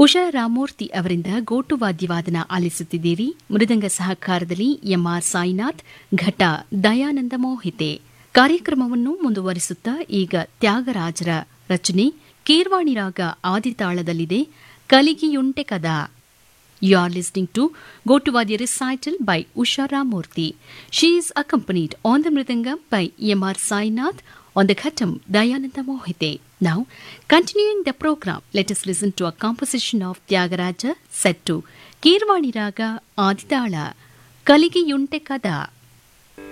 ಉಷಾ ರಾಮೂರ್ತಿ ಅವರಿಂದ ಗೋಟು ವಾದ್ಯವಾದನ ಆಲಿಸುತ್ತಿದ್ದೀರಿ ಮೃದಂಗ ಸಹಕಾರದಲ್ಲಿ ಎಂಆರ್ ಸಾಯಿನಾಥ್ ಘಟ ದಯಾನಂದ ಮೋಹಿತೆ ಕಾರ್ಯಕ್ರಮವನ್ನು ಮುಂದುವರಿಸುತ್ತಾ ಈಗ ತ್ಯಾಗರಾಜರ ರಚನೆ ಕೀರ್ವಾಣಿ ರಾಗ ಆದಿತಾಳದಲ್ಲಿದೆ ಕಲಿಗಿಯುಂಟೆ ಕದಾ You are listening to Gotuvadi recital by Usha Ramurthy. She is accompanied on the Mridangam by M.R. Sainath, on the Khatam Dayananda Mohite. Now, continuing the program, let us listen to a composition of Tyagaraja set to Kirvani Raga Aditala, Kaligi Yunte Kada.